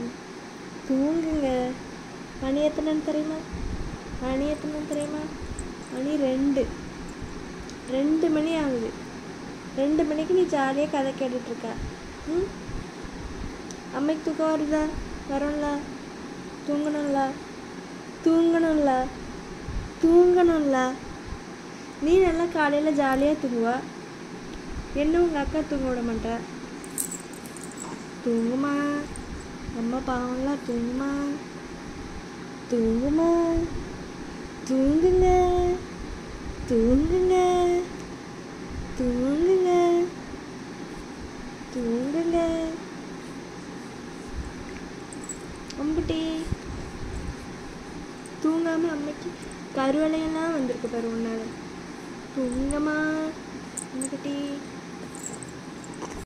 தூங்குங்க மணி எத்தனைன்னு தெரியுமா மணி எத்தனைன்னு தெரியுமா மணி ரெண்டு ரெண்டு மணி ஆகுது ரெண்டு மணிக்கு நீ ஜாலியாக கதை கேட்டுட்ருக்க ம் அம்மைக்கு தூக்கம் வருதா வரும்ல தூங்கணும்ல தூங்கணும்ல தூங்கணும்ல நீ நல்லா காலையில் ஜாலியாக தூங்குவ என்ன உங்கள் அக்கா தூங்க விட மாட்டா தூங்குமா அம்மா பாவம்ல தூங்குமா தூங்குமா தூங்குங்க தூங்குங்க தூங்குங்க தூங்குங்க அம்புட்டி தூங்காம அம்மைக்கு கருவலையெல்லாம் வந்திருக்கு பாரு உன்னால தூங்கம்மா அம்முக்குட்டி